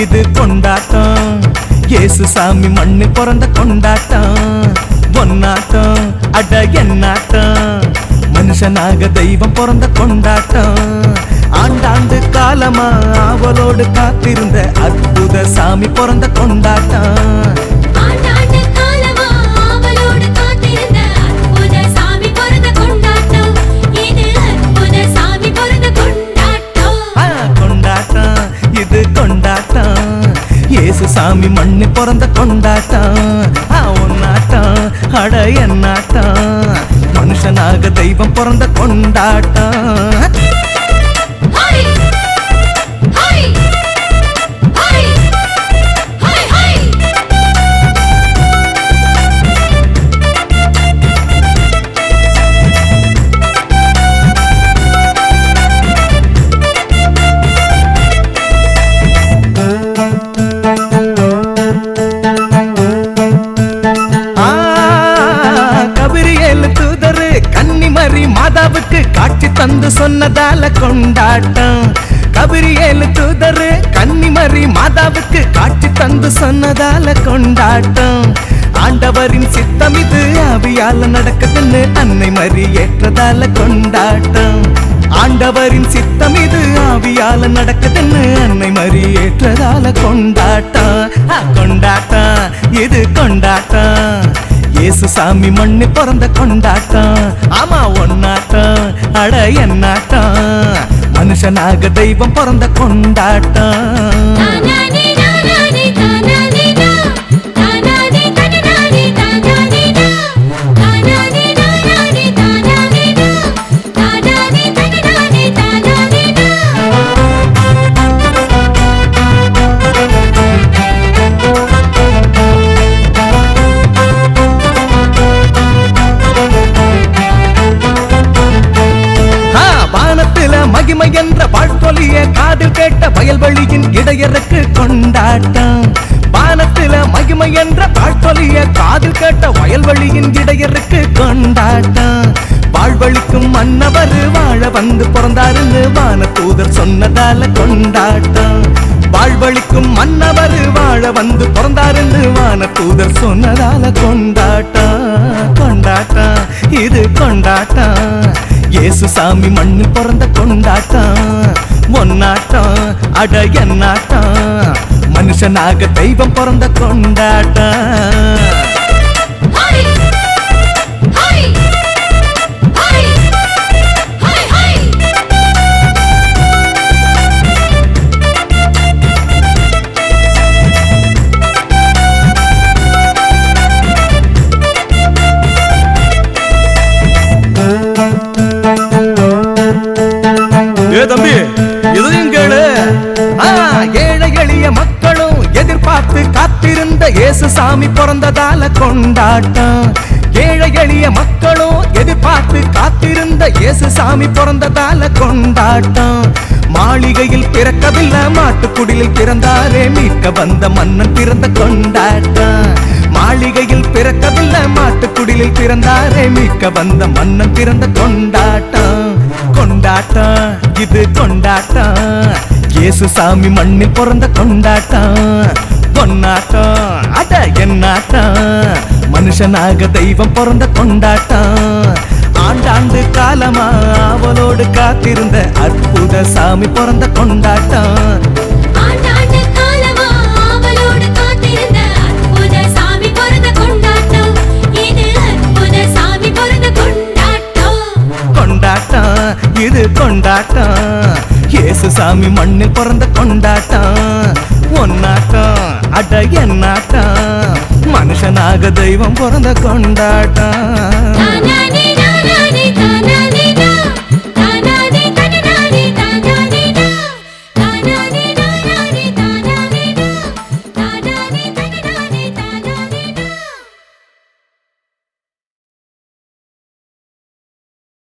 இது கொண்டாட்டம் இயேசு சாமி மண்ணு பிறந்த கொண்டாட்டம் பொன்னாட்டம் அட என்னாட்டம் மனுஷனாக தெய்வம் பிறந்த கொண்டாட்டம் ஆண்டாண்டு காலமா அவளோடு காத்திருந்த அற்புத சாமி பிறந்த கொண்டாட்டம் ஆண்டாண்டு காலமா ஆவலோடு காத்திருந்த அற்புத சாமி பிறந்த கொண்டாட்டம் இது அற்புத சாமி பிறந்த கொண்டாட்டம் ஆ, கொண்டாட்டம் இது கொண்டாட்டம் இயேசு சாமி மண்ணு பிறந்த கொண்டாட்டம் ஆ, உன்னாட்டம் அட என்னாட்டம் மனுஷனாக தெய்வம் பிறந்த கொண்டாட்டம் ஹை ஹை ஹை ஹை ஹை ஆ, கபிரியேலு தூதரு கன்னிமரி மாதாவுக்கு காட்சி தந்து சொன்னதால கொண்டாட்டம் கபிரியேலு தூதரு கன்னிமரி மாதாவுக்கு காட்சி தந்து சொன்னதால கொண்டாட்டம் ஆண்டவரின் சித்தம் இது அவியால நடக்குதுன்னு அன்னை மரி ஏற்றதால கொண்டாட்டம் ஆண்டவரின் சித்தம் இது ஆவியால நடக்குதுன்னு அன்னை மரி ஏற்றதால கொண்டாட்டம் ஆ, கொண்டாட்டம் இது கொண்டாட்டம் இயேசு சாமி மண்ணு பிறந்த கொண்டாட்டம் ஆமா ஒன்னாட்டம் அட என்னாட்டம் மனுஷனாக தெய்வம் பிறந்த கொண்டாட்டம் தானானே தானானே தானானே தா தானானே தானானே தானானே தா தானானே தானானே தானானே தா தானானே தானானே தானானே தா ஆ, வானத்தில மகிமை என்ற வாழ்த்தொலிய காதில் கேட்ட வயல்வெளியின் இடையருக்கு கொண்டாட்டம் வானத்தில மகிமை என்ற வாழ்த்தொலிய காதில் கேட்ட வயல்வெளியின் இடையருக்கு கொண்டாட்டம் வாழ்வழிக்கும் மன்னவர் வாழ வந்து பிறந்தாருன்னு வான தூதர் சொன்னதால கொண்டாட்டம் வாழ்வழிக்கும் மன்னவர் வாழ வந்து பிறந்தாருன்னு வான தூதர் சொன்னதால கொண்டாட்டம் கொண்டாட்டம் இது கொண்டாட்டம் இயேசு சாமி மண்ணில் பிறந்த கொண்டாட்டம் ஒன்னாட்டம் அட என்னாட்டம் மனுஷனாக தெய்வம் பிறந்த கொண்டாட்டம் ஹை ஹை ஹை ஹை ஹை ஏ தம்பி இதையும் கேளு ஆ, ஏழை எளிய மக்களும் எதிர்பார்த்து காத்திருந்த இயேசு சாமி பிறந்ததால கொண்டாட்டம் ஏழை எளிய மக்களும் எதிர்பார்த்து காத்திருந்த இயேசு சாமி பிறந்ததால கொண்டாட்டம் மாளிகையில் பிறக்கவில்லை மாட்டுக்குடிலில் பிறந்தாரே மீட்க வந்த மன்னன் பிறந்த கொண்டாட்டம் மாளிகையில் பிறக்கவில்லை மாட்டுக்குடிலில் பிறந்தாரே மீட்க வந்த மன்னன் பிறந்த கொண்டாட்டம் கொண்டாட்டம் இது கொண்டாட்டம் இயேசு சாமி மண்ணில் பிறந்த கொண்டாட்டம் பொன்னாட்டம் அட என்னாட்டம் மனுஷனாக தெய்வம் பிறந்த கொண்டாட்டம் ஆண்டாண்டு காலமா அவளோடு காத்திருந்த அற்புத சாமி பிறந்த கொண்டாட்டம் ஆண்டாண்டு காலமா ஆவலோடு காத்திருந்த அற்புத சாமி பிறந்த கொண்டாட்டம் இது அற்புத சாமி பிறந்த கொண்டாட்டம் கொண்டாட்டம் இது கொண்டாட்டம் இயேசு சாமி மண்ணில் பிறந்த கொண்டாட்டம் ஒன்னாட்டம் அட என்னாட்டம் மனுஷனாக தெய்வம் பிறந்த கொண்டாட்டம் தானானே தானானே